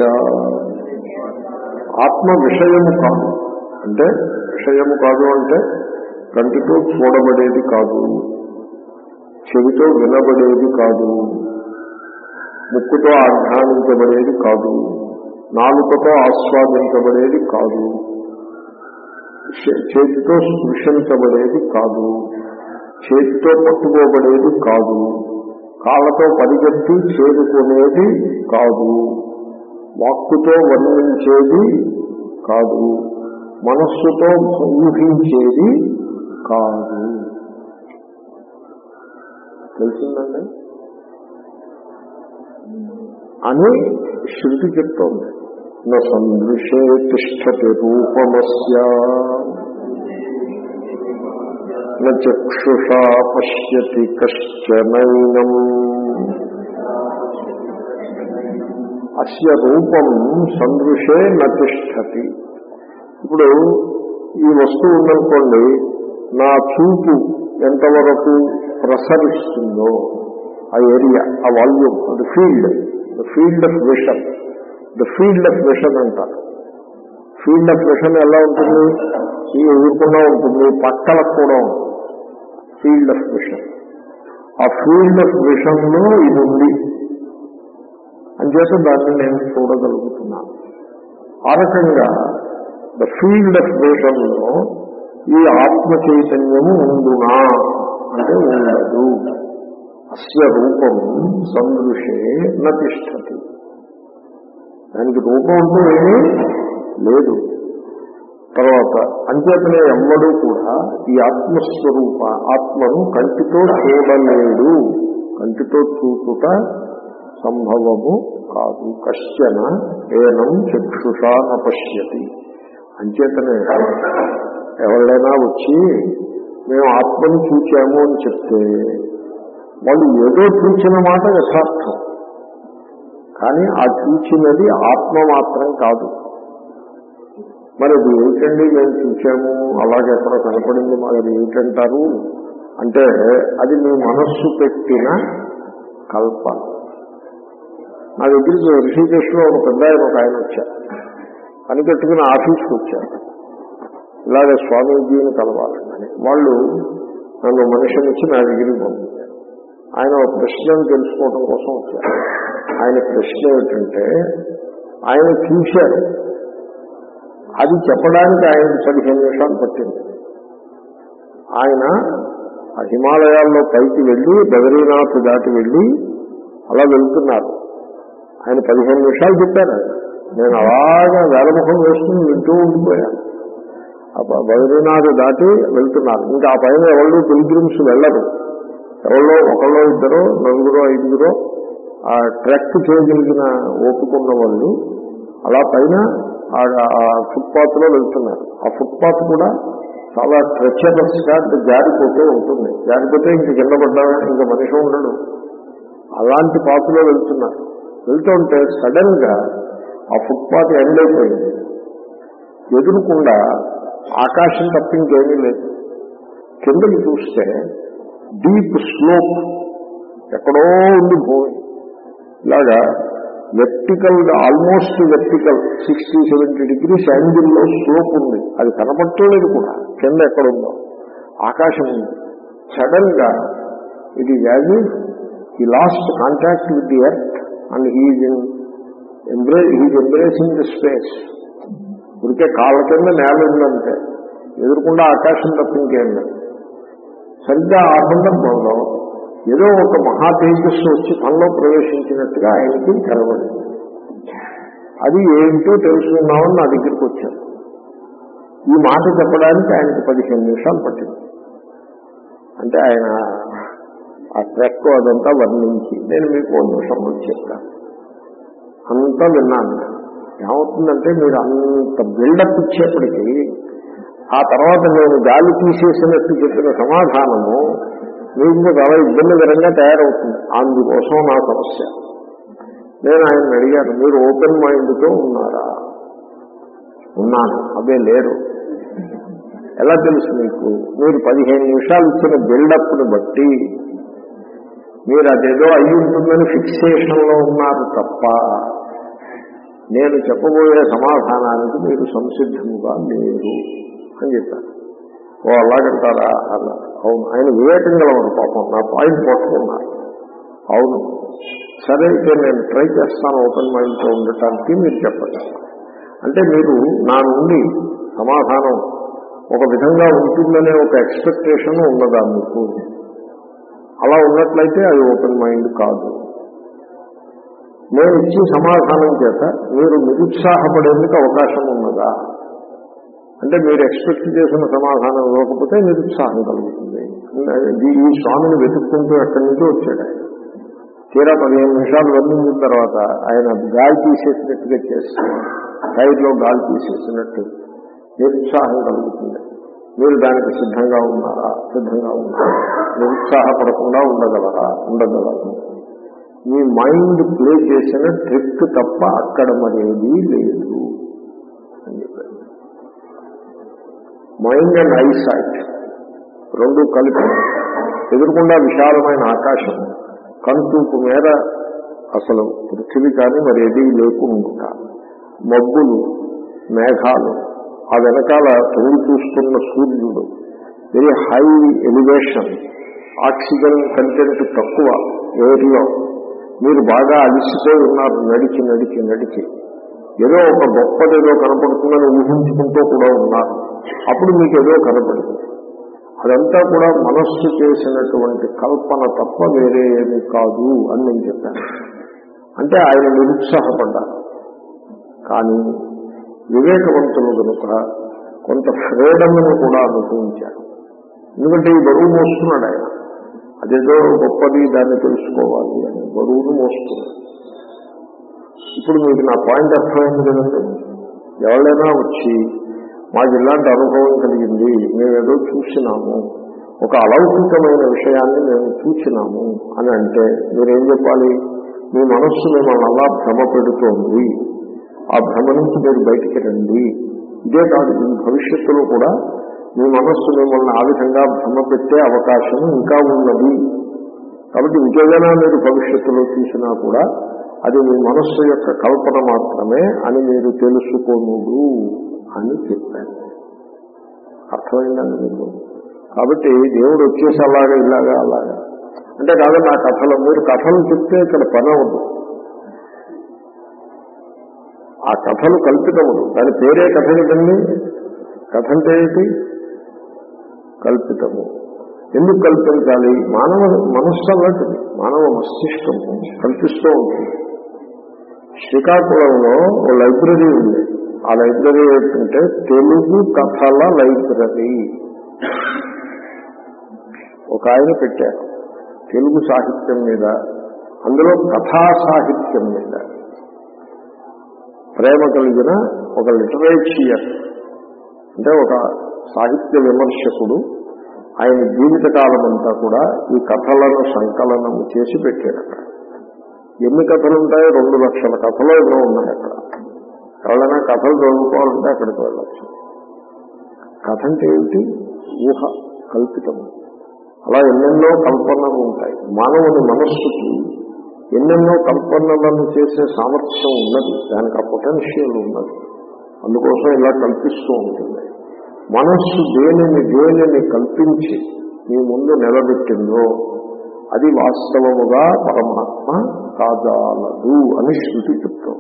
Speaker 1: ఆత్మ విషయము కాదు అంటే విషయము కాదు అంటే కంటితో చూడబడేది కాదు చెవితో వినబడేది కాదు ముక్కుతో ఆఘ్రానించబడేది కాదు నాలుకతో ఆస్వాదించబడేది కాదు చే- చేతితో స్పృశించబడేది కాదు చేతితో పట్టుకోబడేది కాదు కాళ్ళతో పరిగెత్తి చేరుకునేది కాదు వాక్కుతో వర్ణించేది కాదు మనస్సుతో ఊహించేది కాదు తెలిసిందండి అని శృతి చెప్తోంది నా సందృశే తిష్టతి రూపమస్య న చక్షుషా పశ్యతి కశ్చనైనం అస్య రూపం సందృశే నతిష్టతి ఇప్పుడు ఈ వస్తువు ఉందనుకోండి నా చూపు ఎంతవరకు ప్రసరిస్తుందో ఆ ఏరియా ఆ వాల్యూమ్ అది field the field of vision the field of vision అంటారు ఫీల్డ్ ఆఫ్ విషన్ ఎలా ఉంటుంది ఈ ఎదుర్కొన్నా ఉంటుంది పక్కలకు కూడా ఉంటుంది ఫీల్డ్ ఆఫ్ విషన్ ఆ ఫీల్డ్ ఆఫ్ విషన్ లో ఇది ఉంది అంచేత దాన్ని నేను చూడగలుగుతున్నాను ఆ రకంగా ద ఫీల్డ్ ఆఫ్ విషన్ లో ఈ ఆత్మ చైతన్యము ఉండునా అంటే ఉండదు అస్య రూపం సందృశే నతిష్టతి దానికి రూపం అంటూ ఏమీ లేదు తర్వాత అంచేతనే ఎవ్వడూ కూడా ఈ ఆత్మస్వరూప ఆత్మను కంటితో చూడలేడు కంటితో చూచుట సంభవము కాదు కశ్చన ఏనం చక్షుషా నపశ్యతి అంచేతనే ఎవరైనా వచ్చి మేము ఆత్మను చూచాము అని చెప్తే వాళ్ళు ఏదో చూచిన మాట యథార్థం కానీ ఆ చూచినది ఆత్మ మాత్రం కాదు మరి అది ఏమిటండి మేము చూసాము అలాగే ఎక్కడో కనపడింది మరి అది ఏమిటంటారు అంటే అది మీ మనస్సు పెట్టిన కల్పన నా దగ్గరికి ఋషికేశ్లో ఒక పెద్ద ఆయన ఒక ఆయన వచ్చారు పని కట్టుకుని ఆఫీస్కి వచ్చారు ఇలాగే స్వామీజీని కలవాలని వాళ్ళు నన్ను మనిషిని ఇచ్చి నా దగ్గరికి పంపించారు ఆయన ఒక ప్రశ్నను తెలుసుకోవడం కోసం వచ్చారు ఆయన ప్రశ్న ఏమిటంటే ఆయన చూశారు అది చెప్పడానికి ఆయనకు పదిహేను నిమిషాలు పట్టింది ఆయన ఆ హిమాలయాల్లో పైకి వెళ్ళి బద్రీనాథ్ దాటి వెళ్ళి అలా వెళ్తున్నారు ఆయన పదిహేను నిమిషాలు చెప్పారు నేను అలాగా వేలముఖం వేసుకుని వింటూ ఉండిపోయాను ఆ బ- బద్రీనాథ్ దాటి వెళ్తున్నారు ఇంకా ఆ పైన ఎవరు పిలిగ్రిమ్స్ వెళ్ళరు ఎవరో ఒకళ్ళో ఇద్దరు నలుగురో ఐదుగురో ఆ ట్రెక్ చేయగలిగిన ఓపుకున్న వాళ్ళు అలా పైన ఆ ఫుట్పాత్ లో వెళ్తున్నారు ఆ ఫుట్పాత్ కూడా చాలా ట్రెచరస్ గా జారిపోతూ ఉంటుంది జారిపోతే ఇంక కింద పడ్డా ఇంకా మనిషి ఉండడు అలాంటి పాతులో వెళ్తున్నారు వెళ్తుంటే సడన్ గా ఆ ఫుట్పాత్ ఎండ్ అయిపోయింది ఎదురుకుండా ఆకాశం తప్ప ఇంకేమీ లేదు కిందకి చూస్తే డీప్ స్లోప్ ఎక్కడో ఉంది భూమి ఇలాగా vertical almost vertical sixty seventy degrees యాంగిల్లో స్లోప్ ఉంది అది కనపట్టలేదు కూడా కింద ఎక్కడుందో ఆకాశం ఉంది సడన్ గా it is as he lost contact with the earth and he's in embrace he's embracing the space ఉరికే కాళ్ళ కింద నేల ఉందంటే ఎదురుకుండా ఆకాశం తప్ప ఇంకేం లేదు సరిగ్గా ఆ సందర్భంలో ఏదో ఒక మహా తేజస్సు వచ్చి తనలో ప్రవేశించినట్టుగా ఆయనకి కనబడింది అది ఏంటో తెలుసుకున్నామని నా దగ్గరికి వచ్చాను ఈ మాట చెప్పడానికి ఆయనకి పదిహేను నిమిషాలు పట్టింది అంటే ఆయన ఆ ట్రెక్ అదంతా వర్ణించి నేను మీకు ఒక నిమిషంలో చెప్తాను అంతా విన్నాను నేను. ఏమవుతుందంటే మీరు అంత బిల్డప్ ఇచ్చేప్పటికీ ఆ తర్వాత నేను గాలి తీసేసినట్టు చెప్పిన సమాధానము మీకు చాలా ఇబ్బందికరంగా తయారవుతుంది అందుకోసం నా సమస్య నేను ఆయన అడిగాను మీరు ఓపెన్ మైండ్తో ఉన్నారా ఉన్నాను అదే లేరు ఎలా తెలుసు మీకు మీరు పదిహేను నిమిషాలు ఇచ్చిన బిల్డప్ని బట్టి మీరు అదేదో అయి ఉంటుందని ఫిక్సేషన్లో ఉన్నారు తప్ప నేను చెప్పబోయే సమాధానానికి మీరు సంసిద్ధముగా లేరు అని చెప్పాను ఓ అలాగంటారా అన్నారు అవును ఆయన వివేకం గలవారు పాపం నా పాయింట్ పట్టుకున్నారు అవును సరే అయితే నేను ట్రై చేస్తాను ఓపెన్ మైండ్తో ఉండటానికి మీరు చెప్పండి అంటే మీరు నా నుండి సమాధానం ఒక విధంగా ఉంటుందనే ఒక ఎక్స్పెక్టేషన్ ఉన్నదా మీకు అలా ఉన్నట్లయితే అది ఓపెన్ మైండ్ కాదు నేను ఇచ్చే సమాధానం చేత మీరు నిరుత్సాహపడేందుకు అవకాశం ఉన్నదా అంటే మీరు ఎక్స్పెక్ట్ చేసిన సమాధానం ఇవ్వకపోతే నిరుత్సాహం కలుగుతుంది ఈ- ఈ స్వామిని వెతుక్కుంటూ ఎక్కడి నుంచో వచ్చాడు ఆయన తీరా పదిహేను నిమిషాలు వర్ణించిన తర్వాత ఆయన గాలి తీసేసినట్టుగా చేస్తారు టైర్లో గాలి తీసేసినట్టు నిరుత్సాహం కలుగుతుంది మీరు దానికి సిద్ధంగా ఉన్నారా సిద్ధంగా ఉన్నారా నిరుత్సాహపడకుండా ఉండగలరా ఉండగలరు మీ మైండ్ ప్లే చేసిన ట్రిక్ తప్ప అక్కడ మరేది లేదు అని చెప్పారు మైండ్ అండ్ ఐ సైట్ రెండు కలిపి ఎదురుకుండా విశాలమైన ఆకాశం కనుచూపు మేర అసలు పృథివీ కానీ మరి ఏదీ లేకుండా మబ్బులు మేఘాలు ఆ వెనకాల తొంగి చూస్తున్న సూర్యుడు very high elevation oxygen content తక్కువ ఎయిర్లో మీరు బాగా అలిసిపోయి ఉన్నారు నడిచి నడిచి నడిచి ఏదో ఒక గొప్పదేదో కనపడుతుందని ఊహించుకుంటూ కూడా ఉన్నారు అప్పుడు మీకు ఏదో కనపడుతుంది అదంతా కూడా మనస్సు చేసినటువంటి కల్పన తప్ప వేరే ఏమీ కాదు అని నేను చెప్పాను అంటే ఆయన నిరుత్సాహపడ్డారు కానీ వివేకవంతులు కనుక కొంత ఫ్రీడమ్ను కూడా అనుభవించారు ఎందుకంటే ఈ బరువు మోస్తున్నాడు ఆయన అదేదో గొప్పది దాన్ని తెలుసుకోవాలి అని బరువును మోస్తున్నాడు ఇప్పుడు మీకు నా పాయింట్ అర్థమైంది కదండి ఎవరైనా వచ్చి మాకు ఇలాంటి అనుభవం కలిగింది మేమేదో చూసినాము ఒక అలౌకికమైన విషయాన్ని మేము చూసినాము అని అంటే మీరేం చెప్పాలి మీ మనస్సు మిమ్మల్ని అలా భ్రమ పెడుతోంది ఆ భ్రమ నుంచి మీరు బయటికి రండి ఇదే కాదు ఈ భవిష్యత్తులో కూడా మీ మనస్సు మిమ్మల్ని ఆ విధంగా భ్రమ పెట్టే అవకాశం ఇంకా ఉన్నది కాబట్టి ఇంకేదైనా మీరు భవిష్యత్తులో చూసినా కూడా అది మీ మనస్సు యొక్క కల్పన మాత్రమే అని మీరు తెలుసుకోనుడు అని చెప్పాను అర్థమైందండి మీకు కాబట్టి దేవుడు వచ్చేసి అలాగా ఇలాగా అలాగా అంటే కాదు నా కథలు మీరు కథలు చెప్తే ఇక్కడ పని అవ్వదు ఆ కథలు కల్పితముడు దాని పేరే కథ కదండి కథ అంటే ఏంటి కల్పితము ఎందుకు కల్పించాలి మానవ మనస్సు అలాంటిది మానవ మస్తిష్కము కల్పిస్తూ ఉంటుంది శ్రీకాకుళంలో ఓ లైబ్రరీ ఉంది ఆ లైబ్రరీ ఏంటంటే తెలుగు కథల లైబ్రరీ ఒక ఆయన పెట్టారు తెలుగు సాహిత్యం మీద అందులో కథా సాహిత్యం మీద ప్రేమ కలిగిన ఒక లిటరేచర్ అంటే ఒక సాహిత్య విమర్శకుడు ఆయన జీవితకాలం అంతా కూడా ఈ కథలను సంకలనం చేసి పెట్టాడు అక్కడ ఎన్ని కథలు ఉంటాయో రెండు లక్షల కథలు ఎన్నో ఉన్నాయి అక్కడ ఎవరైనా కథలు చదువుకోవాలంటే అక్కడికి వెళ్ళచ్చు కథ అంటే ఏమిటి ఊహ కల్పితము అలా ఎన్నెన్నో కల్పనలు ఉంటాయి మానవుని మనస్సుకి ఎన్నెన్నో కల్పనలను చేసే సామర్థ్యం ఉన్నది దానికి ఆ పొటెన్షియల్ ఉన్నది అందుకోసం ఇలా కల్పిస్తూ ఉంటుంది మనస్సు దేనిని దేనిని కల్పించి మీ ముందు నిలబెట్టిందో అది వాస్తవముగా పరమాత్మ కాజాలదు అని శృతి చెప్తాం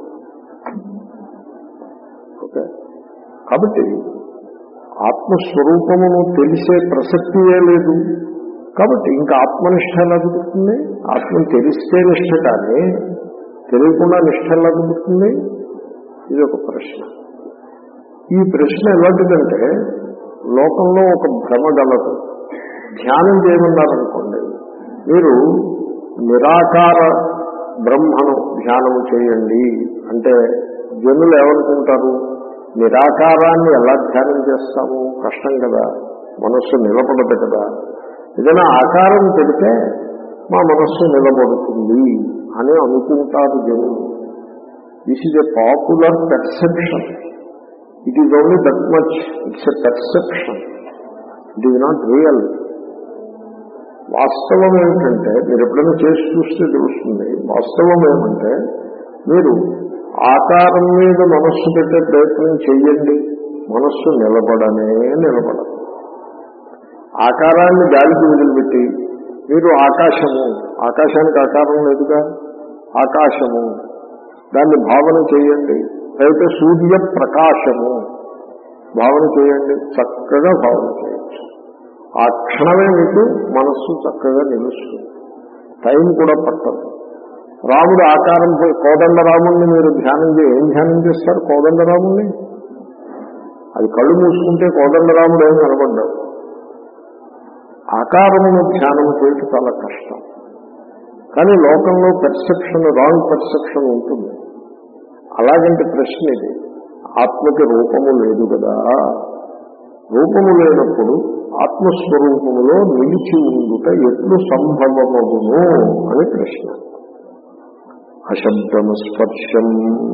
Speaker 1: ఓకే కాబట్టి ఆత్మస్వరూపమును తెలిసే ప్రసక్తియే లేదు కాబట్టి ఇంకా ఆత్మనిష్ట ఎలా కుదురుతుంది ఆత్మను తెలిస్తే నిష్ట కానీ తెలియకుండా నిష్ట ఎలా కుదురుతుంది ఇది ఒక ప్రశ్న ఈ ప్రశ్న ఎలాంటిదంటే లోకంలో ఒక భ్రమ గలదు ధ్యానం చేయమన్నారనుకోండి మీరు నిరాకార బ్రహ్మను ధ్యానం చేయండి అంటే జనులు ఏమనుకుంటారు నిరాకారాన్ని ఎలా ధ్యానం చేస్తాము కష్టం కదా మనస్సు నిలబడదు కదా ఏదైనా ఆకారం పెడితే మా మనస్సు నిలబడుతుంది అని అనుకుంటారు జనులు this is a popular perception it is only that much it's a perception it is not real వాస్తవం ఏమిటంటే మీరు ఎప్పుడైనా చేసి చూస్తే తెలుస్తుంది వాస్తవం ఏమంటే మీరు ఆకారం మీద మనస్సు పెట్టే ప్రయత్నం చెయ్యండి మనస్సు నిలబడనే నిలబడదు ఆకారాన్ని గాలికి వదిలిపెట్టి మీరు ఆకాశము ఆకాశానికి ఆకారం లేదుగా ఆకాశము దాన్ని భావన చేయండి అయితే సూర్య ప్రకాశము భావన చేయండి చక్కగా భావన చేయొచ్చు ఆ క్షణమే మీకు మనస్సు చక్కగా నిలుస్తుంది టైం కూడా పట్టదు రాముడు ఆకారం కోదండ రాముడిని మీరు ధ్యానం చే ఏం ధ్యానం చేస్తారు కోదండ రాముడిని అది కళ్ళు మూసుకుంటే కోదండ రాముడు ఏం కనబడ్డాడు ఆకారమును ధ్యానం చేయటం చాలా కష్టం కానీ లోకంలో పెర్సెప్షన్ రాంగ్ పెర్సెప్షన్ ఉంటుంది అలాగంటే ప్రశ్న ఇది ఆత్మకి రూపము లేదు కదా రూపము లేనప్పుడు ఆత్మస్వరూపములో నిలిచి ఉండుట ఎట్లు సంభవమగును అని ప్రశ్న అశబ్దము స్పర్శం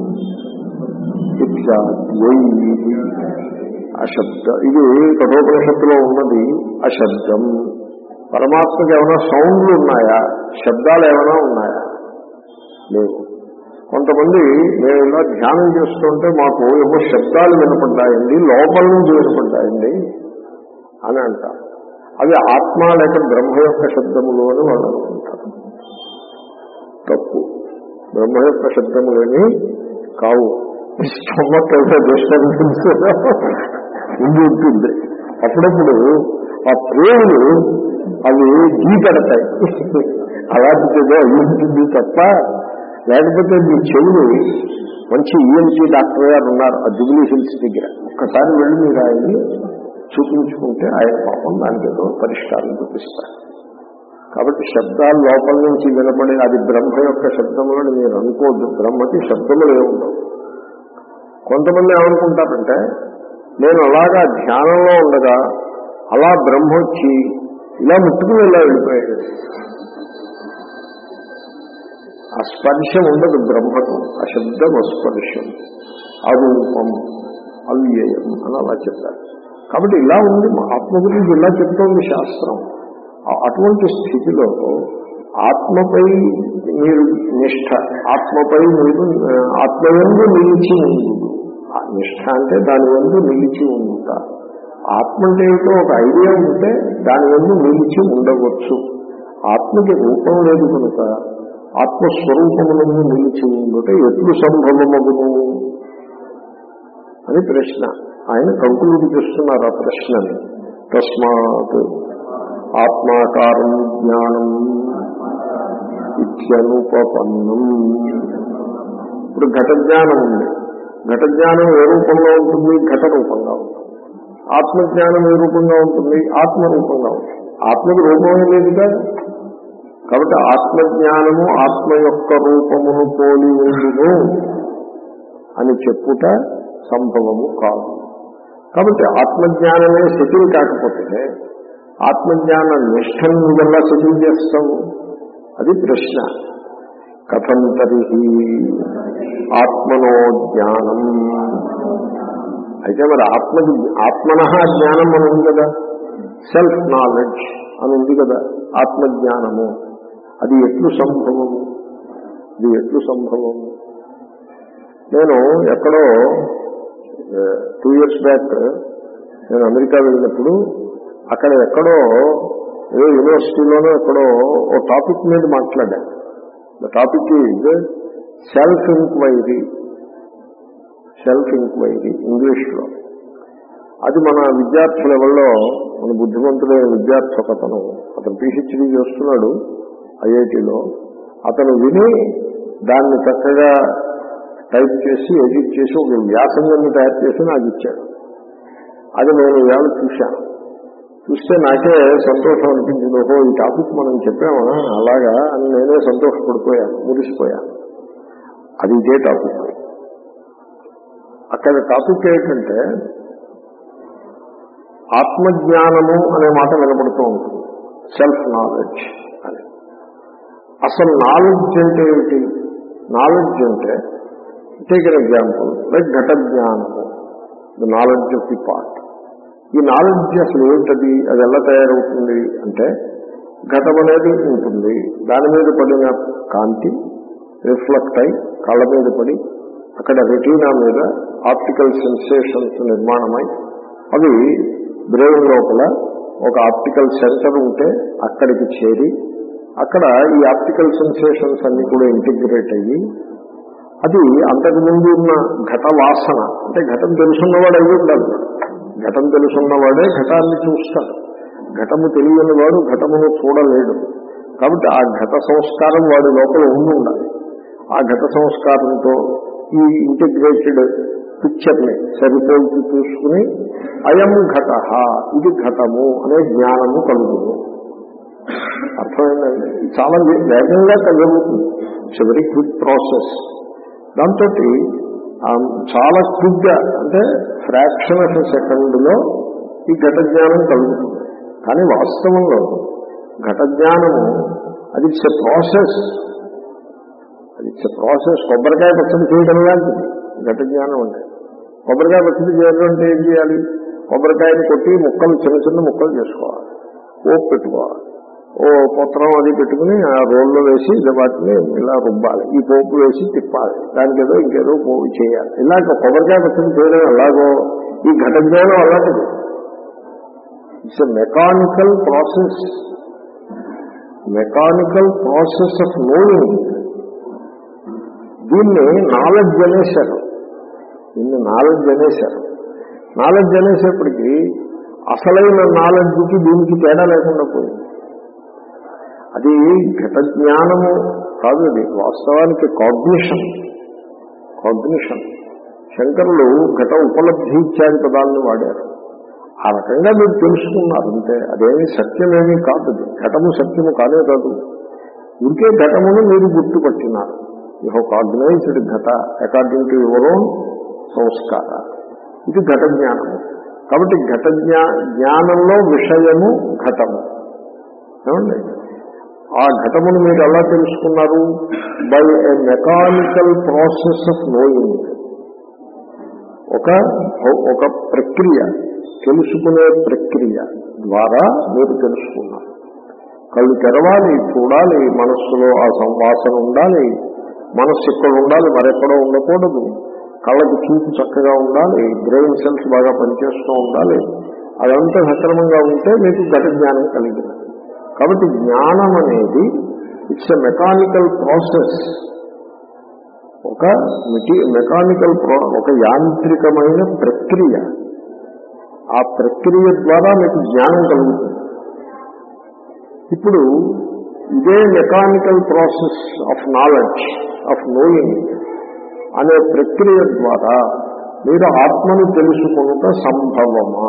Speaker 1: ఇత్యాద్యై అశబ్ద ఇది కఠోపనిషత్తులో ఉన్నది అశబ్దం పరమాత్మకి ఏమైనా సౌండ్లు ఉన్నాయా శబ్దాలు ఏమైనా ఉన్నాయా లేవు కొంతమంది మేము ఇలా ధ్యానం చేస్తుంటే మాకు ఏవో శబ్దాలు వినపడ్డాయండి లోపల నుంచి వినపడ్డాయండి అని అంటారు అవి ఆత్మ లేక బ్రహ్మ యొక్క శబ్దములు అని వాళ్ళు అనుకుంటారు తప్పు బ్రహ్మ యొక్క శబ్దములని కావు స్టమక్ డిస్టర్బెన్స్ ఉండి ఉంటుంది అప్పుడప్పుడు ఆ ప్రేములు అవి గీ కడతాయి అలాంటిదో అయ్యింటుంది తప్ప లేకపోతే మీ చెవులు మంచి ఈఎన్సీ డాక్టర్ గారు ఉన్నారు ఆ జుబ్లీ హిల్స్ దగ్గర ఒక్కసారి వెళ్ళి మీరు ఆయన్ని చూపించుకుంటే ఆయన పాపం దానికి ఏదో పరిష్కారం చూపిస్తారు కాబట్టి శబ్దాలు లోపల నుంచి వినపడే అది బ్రహ్మ యొక్క శబ్దములని మీరు అనుకోవద్దు బ్రహ్మకి శబ్దములు ఏముండవు కొంతమంది ఏమనుకుంటారంటే నేను అలాగా ధ్యానంలో ఉండగా అలా బ్రహ్మ వచ్చి ఇలా ముట్టుకుని ఇలా వెళ్ళిపోయాడు ఆ స్పర్శం ఉండదు బ్రహ్మకు ఆ శబ్దం అస్పర్శం అరూపం అవ్యయం అని అలా చెప్పారు కాబట్టి ఇలా ఉంది ఆత్మ గురించి ఇలా చెప్తోంది శాస్త్రం ఆ- అటువంటి స్థితిలో ఆత్మపై మీరు నిష్ఠ ఆత్మపై మీరు ఆ, ఆత్మయందు నిలిచి ఉంది ఆ నిష్ఠ అంటే దాని వందు నిలిచి ఉంట ఆత్మ అంటే ఏమిటో ఒక ఐడియా ఉంటే దాని వందు నిలిచి ఉండవచ్చు ఆత్మకి రూపం లేదు కనుక ఆత్మస్వరూపములను నిలిచి ఉండుట ఎట్లు సంభవమగును అని ప్రశ్న ఆయన కంకులుడి చేస్తున్నారు ఆ ప్రశ్నని తస్మాత్ ఆత్మాకారం జ్ఞానం ఇత్యనుపన్నం ఇప్పుడు ఘట జ్ఞానం ఉంది ఘట జ్ఞానం ఏ రూపంలో ఉంటుంది ఘట రూపంగా ఉంటుంది ఆత్మజ్ఞానం ఏ రూపంగా ఉంటుంది ఆత్మ రూపంగా ఉంటుంది ఆత్మకి రూపమే లేదుగా కాబట్టి ఆత్మజ్ఞానము ఆత్మ యొక్క రూపమును పోలి ఉండును అని చెప్పుట సంభవము కాదు కాబట్టి ఆత్మజ్ఞానమే సెటిల్ కాకపోతే ఆత్మజ్ఞాన నిష్టను నువ్వెలా సెటిల్ చేస్తావు అది ప్రశ్న కథం తరిహి ఆత్మనో జ్ఞానం అయితే మరి ఆత్మకి ఆత్మన జ్ఞానం అని ఉంది కదా సెల్ఫ్ నాలెడ్జ్ అని ఉంది కదా ఆత్మజ్ఞానము అది ఎట్లు సంభవము అది ఎట్లు సంభవము నేను ఎక్కడో టూ ఇయర్స్ బ్యాక్ నేను అమెరికా వెళ్ళినప్పుడు అక్కడ ఎక్కడో ఏ యూనివర్సిటీలోనో ఎక్కడో ఓ టాపిక్ మీద మాట్లాడాను the topic is self enquiry self enquiry ఇంగ్లీష్లో అది మన విద్యార్థి లెవెల్లో మన బుద్ధిమంతుడైన విద్యార్థి ఒకతను అతను పిహెచ్డీ చేస్తున్నాడు ఐఐటిలో అతను విని దాన్ని చక్కగా టైప్ చేసి ఎడిట్ చేసి ఒక వ్యాసంగాన్ని తయారు చేసి నాకు ఇచ్చాడు అది నేను ఇవాళ చూశాను చూస్తే నాకే సంతోషం అనిపించింది ఓహో ఈ టాపిక్ మనం చెప్పామా అలాగా అని నేనే సంతోషపడిపోయాను మురిసిపోయాను అది ఇదే టాపిక్ అక్కడ టాపిక్ ఏంటంటే ఆత్మజ్ఞానము అనే మాట వినపడుతూ ఉంటుంది సెల్ఫ్ నాలెడ్జ్ అని అసలు నాలెడ్జ్ అంటే ఏమిటి నాలెడ్జ్ అంటే టేక్ అన్ ఎగ్జాంపుల్ లైక్ ఘట జ్ఞానము the knowledge of the pot ఈ నాలెడ్జ్ అసలు ఏమిటది అది ఎలా తయారవుతుంది అంటే ఘటం అనేది ఉంటుంది దాని మీద పడిన కాంతి రిఫ్లెక్ట్ అయి కళ్ళ మీద పడి అక్కడ రెటీనా మీద ఆప్టికల్ సెన్సేషన్స్ నిర్మాణమై అవి బ్రెయిన్ లోపల ఒక ఆప్టికల్ సెంటర్ ఉంటే అక్కడికి చేరి అక్కడ ఈ ఆప్టికల్ సెన్సేషన్స్ అన్ని కూడా ఇంటిగ్రేట్ అయ్యి అది అంతకు ముందు ఉన్న ఘట వాసన అంటే ఘటం తెలుసున్నవాడు అయి ఉండాలి ఘటం తెలుసున్నవాడే ఘటాన్ని చూస్తాడు ఘటము తెలియని వాడు ఘటమును చూడలేడు కాబట్టి ఆ ఘట సంస్కారం వాడి లోపల ఉండి ఉండాలి ఆ ఘట సంస్కారంతో ఈ ఇంటిగ్రేటెడ్ పిక్చర్ని సరిపోల్చి చూసుకుని అయం ఘట ఇది ఘటము అనే జ్ఞానము కలుగును అర్థమైందండి ఇది చాలా వేగంగా కలుగుతుంది ఇట్స్ వెరీ క్విక్ ప్రాసెస్ దాంతో చాలా క్విక్ గా అంటే ఫ్రాక్షన్ ఆఫ్ సెకండ్ లో ఈ ఘట జ్ఞానం కలుగుతుంది కానీ వాస్తవంలో ఘట జ్ఞానము అది ఇట్స్ ఎ ప్రాసెస్ అది ఇట్స్ ఎ ప్రాసెస్ కొబ్బరికాయ పచ్చడి చేయడం లాంటిది ఘట జ్ఞానం అంటే కొబ్బరికాయ పచ్చడి చేయడం అంటే ఏం చేయాలి కొబ్బరికాయని కొట్టి ముక్కలు చిన్న చిన్న ముక్కలు చేసుకోవాలి పోపు పెట్టుకోవాలి ఓ పత్రం అది పెట్టుకుని ఆ రోల్లో వేసి వాటిని ఇలా రుబ్బాలి ఈ పోపు వేసి తిప్పాలి దానికి ఏదో ఇంకేదో పోపు చేయాలి ఇలాగ కొబ్బరికాయ పచ్చడి చేయడం ఎలాగో ఈ ఘట జ్ఞానం అలాంటిది it's a mechanical process mechanical process of knowing దీన్ని నాలెడ్జ్ అనేశారు దీన్ని నాలెడ్జ్ అనేశారు నాలెడ్జ్ అనేసేప్పటికీ అసలైన నాలెడ్జ్కి దీనికి తేడా లేకుండా పోయింది అది ఘట జ్ఞానము కాదు అది వాస్తవానికి కాగ్నిషన్ కాగ్నిషన్ శంకరులు ఘట ఉపలబ్ధి ఇత్యాది పదాలను వాడారు ఆ రకంగా మీరు తెలుసుకున్నారు అంతే అదేమి సత్యమేమీ కాదు అది ఘటము సత్యము కానే కాదు ఇంకే ఘటమును మీరు గుర్తుపట్టినారు యూ కాగ్నైజ్డ్ ఘట అకార్డింగ్ టు యువర్ ఓన్ సంస్కార ఇది ఘట జ్ఞానము కాబట్టి ఘట జ్ఞా జ్ఞానంలో విషయము ఘటము ఏమండి ఆ ఘటమును మీరు ఎలా తెలుసుకున్నారు by a mechanical process of knowing ఒక ఒక ప్రక్రియ తెలుసుకునే ప్రక్రియ ద్వారా మీరు తెలుసుకున్నారు కళ్ళు తెరవాలి చూడాలి మనస్సులో ఆ సంవాసన ఉండాలి మనస్సు ఇక్కడ ఉండాలి మరెక్కడో ఉండకూడదు కళ్ళకి చూపు చక్కగా ఉండాలి బ్రెయిన్ సెల్స్ బాగా పనిచేస్తూ ఉండాలి అదంతా సక్రమంగా ఉంటే మీకు ఘట జ్ఞానం కలిగినది కాబట్టి జ్ఞానం అనేది ఇట్స్ ఎ మెకానికల్ ప్రాసెస్ ఒక మెటీ మెకానికల్ ఒక యాంత్రికమైన ప్రక్రియ ఆ ప్రక్రియ ద్వారా మీకు జ్ఞానం కలుగుతుంది ఇప్పుడు ఇదే mechanical process of knowledge of knowing అనే ప్రక్రియ ద్వారా మీరు ఆత్మను తెలుసుకునుట సంభవమా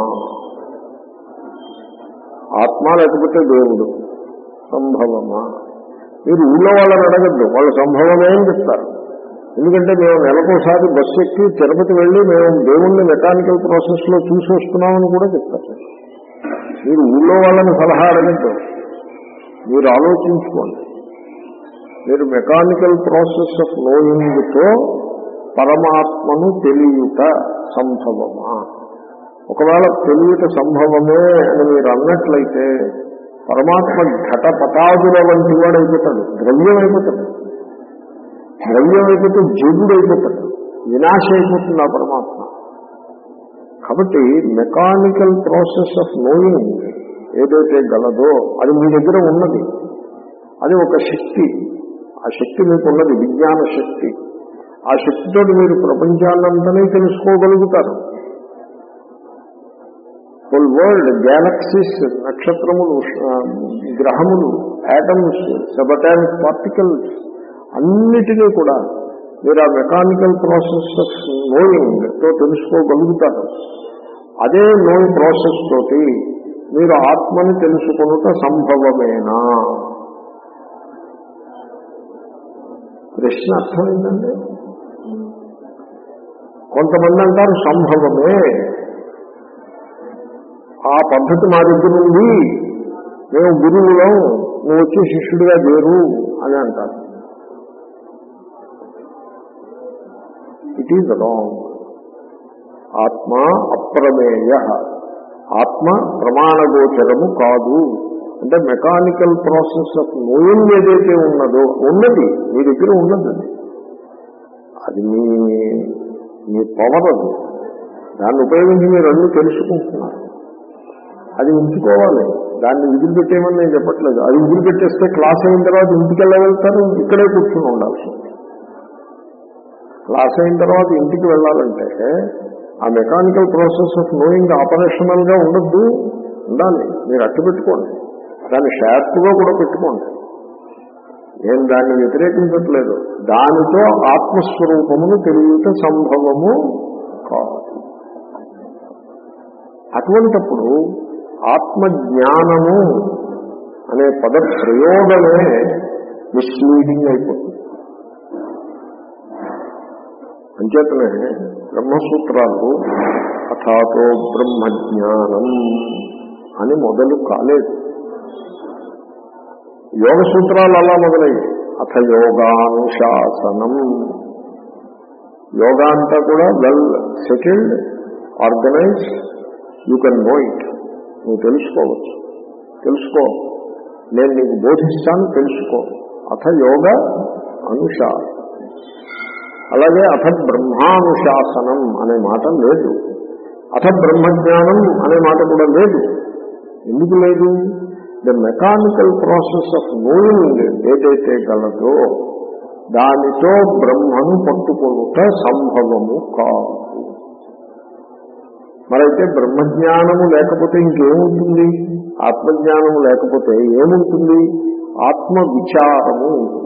Speaker 1: ఆత్మ లేకపోతే దేవుడు సంభవమా మీరు ఊళ్ళో వాళ్ళని అడగద్దు వాళ్ళ సంభవమే అని చెప్తారు ఎందుకంటే మేము నెలకోసారి బస్సు ఎక్కి తిరుపతి వెళ్ళి మేము దేవుణ్ణి మెకానికల్ ప్రాసెస్ లో చూసి వస్తున్నామని కూడా చెప్తారు మీరు ఊళ్ళో వాళ్ళని సలహా అడగద్దు మీరు ఆలోచించుకోండి మీరు మెకానికల్ ప్రాసెస్ ఆఫ్ నోయింగ్తో పరమాత్మను తెలియట సంభవమా ఒకవేళ తెలియట సంభవమే అని మీరు అన్నట్లయితే పరమాత్మ ఘటపటాదుల వంటి వాడు అయిపోతాడు ద్రవ్యం అయిపోతాడు ద్రవ్యం అయిపోతే జీవుడు అయిపోతాడు వినాశ అయిపోతుంది ఆ పరమాత్మ కాబట్టి మెకానికల్ ప్రాసెస్ ఆఫ్ నోయింగ్ ఏదైతే గలదో అది మీ దగ్గర ఉన్నది అది ఒక శక్తి ఆ శక్తి మీకు ఉన్నది విజ్ఞాన శక్తి ఆ శక్తితో మీరు ప్రపంచాన్నంతనే తెలుసుకోగలుగుతారు ఫుల్ వరల్డ్ గ్యాలక్సీస్ నక్షత్రములు గ్రహములు యాటమ్స్ సబటానిక్ పార్టికల్స్ అన్నిటినీ కూడా మీరు ఆ మెకానికల్ ప్రాసెస్ ఆఫ్ నోయింగ్ తో తెలుసుకోగలుగుతారు అదే నోయింగ్ ప్రాసెస్ తోటి మీరు ఆత్మని తెలుసుకునుట సంభవమేనా ప్రశ్న అర్థమైందండి కొంతమంది అంటారు సంభవమే ఆ పద్ధతి మా దగ్గర ఉంది మేము గురువులం నువ్వు వచ్చి శిష్యుడిగా చేరు అని అంటారు ఇట్ ఈజ్ రాంగ్ ఆత్మ అప్రమేయ ఆత్మ ప్రమాణగోచరము కాదు అంటే మెకానికల్ ప్రాసెస్ ఆఫ్ నోయింగ్ ఏదైతే ఉన్నదో ఉన్నది మీ దగ్గర ఉన్నది అది మీ మీ పవర్ అది దాన్ని ఉపయోగించి మీరు అన్ని తెలుసుకుంటున్నారు అది ఉంచుకోవాలి దాన్ని విదిలిపెట్టేయమని నేను చెప్పట్లేదు అది విదిలిపెట్టేస్తే క్లాస్ అయిన తర్వాత ఇంటికి వెళ్ళగలుగుతారు ఇక్కడే కూర్చుని ఉండాల్సి క్లాస్ అయిన తర్వాత ఇంటికి వెళ్ళాలంటే ఆ mechanical process of knowing operational గా ఉండద్దు ఉండాలి మీరు అట్టు పెట్టుకోండి దాన్ని షార్ప్గా కూడా పెట్టుకోండి నేను దాన్ని వ్యతిరేకించట్లేదు దానితో ఆత్మస్వరూపమును తెలియట సంభవము కాదు అటువంటప్పుడు ఆత్మజ్ఞానము అనే పద ప్రయోగమే మిస్లీడింగ్ అయిపోతుంది అంచేతనే బ్రహ్మసూత్రాలు అథాతో బ్రహ్మజ్ఞానం అని మొదలు కాలేదు యోగ సూత్రాలు అలా మొదలయ్యాయి అథ యోగానుశాసనం యోగా అంతా కూడా well settled organized you can know it నువ్వు తెలుసుకోవచ్చు తెలుసుకో నేను నీకు బోధిస్తాను తెలుసుకో అథ యోగ అనుశాసనం అలాగే అథ బ్రహ్మానుశాసనం అనే మాట లేదు అథ బ్రహ్మజ్ఞానం అనే మాట కూడా లేదు ఎందుకు లేదు the mechanical process of knowing ఏదైతే గలదో దానితో బ్రహ్మను పట్టుకొనుట సంభవము కాదు మరైతే బ్రహ్మజ్ఞానము లేకపోతే ఇంకేముంటుంది ఆత్మజ్ఞానము లేకపోతే ఏముంటుంది ఆత్మ విచారము ఉంటుంది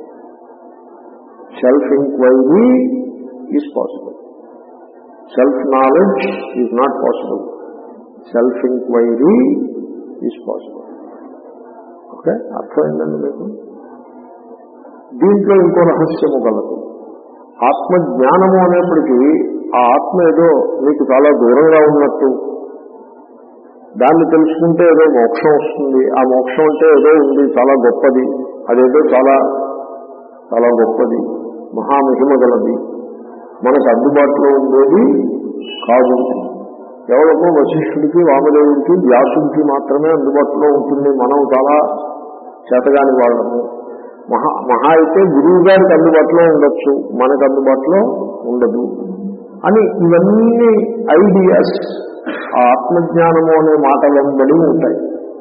Speaker 1: self enquiry is possible self knowledge is not possible self enquiry is possible okay అర్థమైందండి మీకు దీంట్లో ఇంకో రహస్యము గలదు ఆత్మ జ్ఞానము అనేప్పటికీ ఆ ఆత్మ ఏదో మీకు చాలా దూరంగా ఉన్నట్టు దాన్ని తెలుసుకుంటే ఏదో మోక్షం వస్తుంది ఆ మోక్షం అంటే ఏదో ఉంది చాలా గొప్పది అదేదో చాలా చాలా గొప్పది మహామహిమ గలది మనకు అందుబాటులో ఉండేది కాదు ఎవరికో వశిష్ఠుడికి వామదేవుడికి వ్యాసుడికి మాత్రమే అందుబాటులో ఉంటుంది మనం చాలా చేతగాని వాళ్ళము మహా మహా అయితే గురువు గారికి అందుబాటులో ఉండొచ్చు మనకు అందుబాటులో ఉండదు అని ఇవన్నీ ఐడియాస్ ఆ ఆత్మజ్ఞానము అనే మాట వెంబడి ఉంటాయి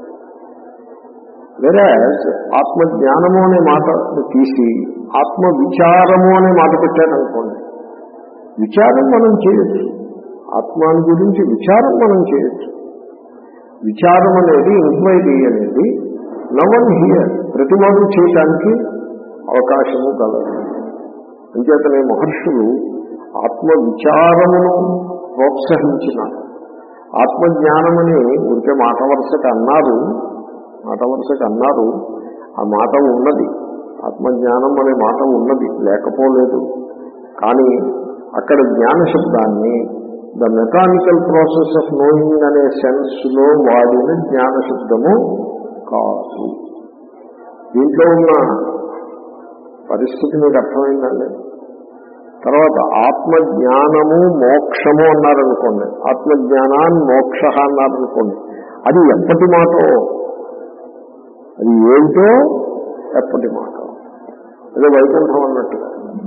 Speaker 1: వేరే ఆత్మజ్ఞానము అనే మాట తీసి ఆత్మ విచారము అనే మాట పెట్టారనుకోండి విచారం మనం చేయొచ్చు ఆత్మాని గురించి విచారం మనం చేయొచ్చు విచారం అనేది ఎంక్వైరీ అనేది నవన్ హియర్ ప్రతివాడు చేయటానికి అవకాశము కలదు అంచేతనే మహర్షులు ఆత్మ విచారమును ప్రోత్సహించినారు ఆత్మజ్ఞానమని ఊరికే మాట వరుసకి అన్నారు మాట వరుసకి అన్నారు ఆ మాట ఉన్నది ఆత్మజ్ఞానం అనే మాట ఉన్నది లేకపోలేదు కానీ అక్కడ జ్ఞాన శబ్దాన్ని the mechanical process of knowing అనే సెన్స్ లో వాడిన జ్ఞాన శబ్దము కాదు దీంట్లో ఉన్న పరిస్థితి మీకు అర్థమైందండి తర్వాత ఆత్మజ్ఞానము మోక్షము అన్నారనుకోండి ఆత్మజ్ఞానాన్ని మోక్ష అన్నారనుకోండి అది ఎప్పటి మాటో అది ఏంటో ఎప్పటి మాట అదే వైకుంఠం అన్నట్టుగా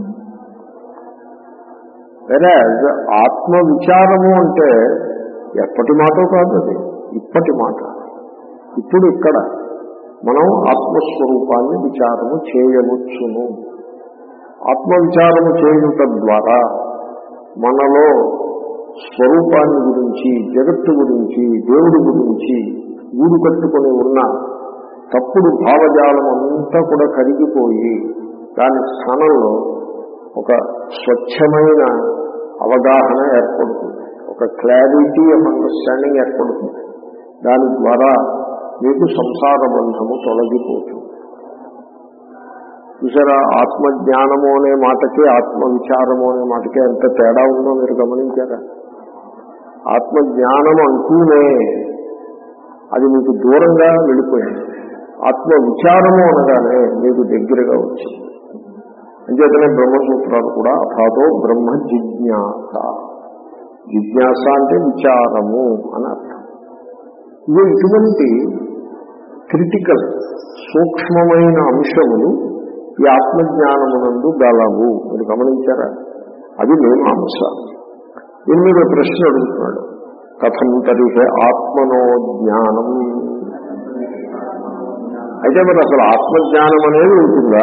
Speaker 1: వేరే ఆత్మ విచారము అంటే ఎప్పటి మాటో కాదు అది ఇప్పటి మాట ఇప్పుడు ఇక్కడ మనం ఆత్మస్వరూపాన్ని విచారము చేయవచ్చును ఆత్మ విచారము చేయుట ద్వారా మనలో స్వరూపాన్ని గురించి జగత్తు గురించి దేవుడి గురించి గూడు కట్టుకొని ఉన్న తప్పుడు భావజాలం అంతా కూడా కరిగిపోయి దాని స్థానంలో ఒక స్వచ్ఛమైన అవగాహన ఏర్పడుతుంది ఒక క్లారిటీ ఆఫ్ అండర్స్టాండింగ్ ఏర్పడుతుంది దాని ద్వారా మీకు సంసార బంధము తొలగిపోతుంది చూసారా ఆత్మజ్ఞానము అనే మాటకి ఆత్మ విచారము అనే మాటకి ఎంత తేడా ఉందో మీరు గమనించారా ఆత్మజ్ఞానం అంటూనే అది మీకు దూరంగా వెళ్ళిపోయింది ఆత్మ విచారము అనగానే మీకు దగ్గరగా వచ్చింది అంచేతనే బ్రహ్మసూత్రాలు కూడా అథాతో బ్రహ్మ జిజ్ఞాస జిజ్ఞాస అంటే విచారము అని అర్థం ఇవి ఇటువంటి క్రిటికల్ సూక్ష్మమైన అంశములు ఈ ఆత్మజ్ఞానమునందు గలవు మీరు గమనించారా అది మీమాంస దీని మీద ప్రశ్న అడుగుతున్నాడు కథం తరిహే ఆత్మనో జ్ఞానం అయితే మరి అసలు ఆత్మజ్ఞానం అనేది ఉంటుందా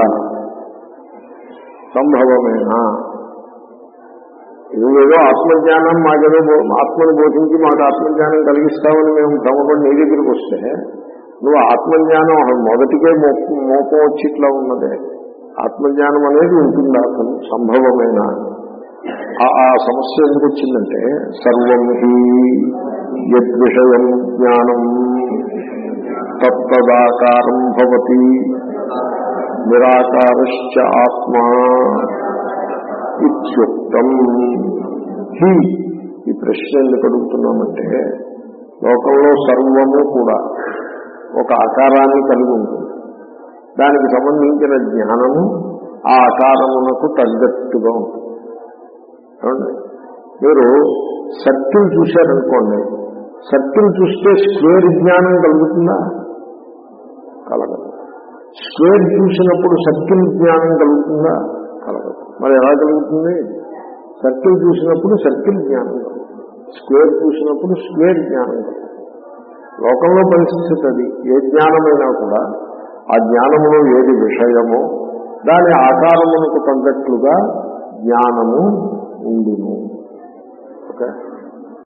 Speaker 1: సంభవమేనా నువ్వేదో ఆత్మజ్ఞానం మాకేదో బో- ఆత్మను బోధించి మాకు ఆత్మజ్ఞానం కలిగిస్తామని మేము భ్రమపడి నీ దగ్గరికి వస్తే నువ్వు ఆత్మజ్ఞానం అసలు మొదటికే మోప- మోపం వచ్చి ఇట్లా ఉన్నదే ఆత్మజ్ఞానం అనేది ఉంటుందా అసలు సంభవమేనా ఆ- ఆ సమస్య ఎందుకు వచ్చిందంటే సర్వం హి యద్విషయం జ్ఞానం తత్తదాకారం భవతి నిరాకారశ్చ ఆత్మా ఇత్యుక్తం హి ఈ ప్రశ్న ఎందుకు అడుగుతున్నామంటే లోకంలో సర్వము కూడా ఒక ఆకారాన్ని కలిగి ఉంటుంది దానికి సంబంధించిన జ్ఞానము ఆ ఆకారమునకు తగ్గట్టుగా ఉంటుంది ఏమండి? మీరు సర్కిల్ చూశారనుకోండి సర్కిల్ చూస్తే స్క్వేర్ జ్ఞానం కలుగుతుందా కలగదు స్క్వేర్ చూసినప్పుడు సర్కిల్ జ్ఞానం కలుగుతుందా కలగదు మరి ఎలా కలుగుతుంది సర్కిల్ చూసినప్పుడు సర్కిల్ జ్ఞానం కలుగుతుంది స్క్వేర్ చూసినప్పుడు స్క్వేర్ జ్ఞానం కలుగుతుంది లోకంలో పరిస్థితి అది ఏ జ్ఞానమైనా కూడా ఆ జ్ఞానములో ఏది విషయమో దాని ఆకారమునకు తగ్గట్లుగా జ్ఞానము ఉండును ఓకే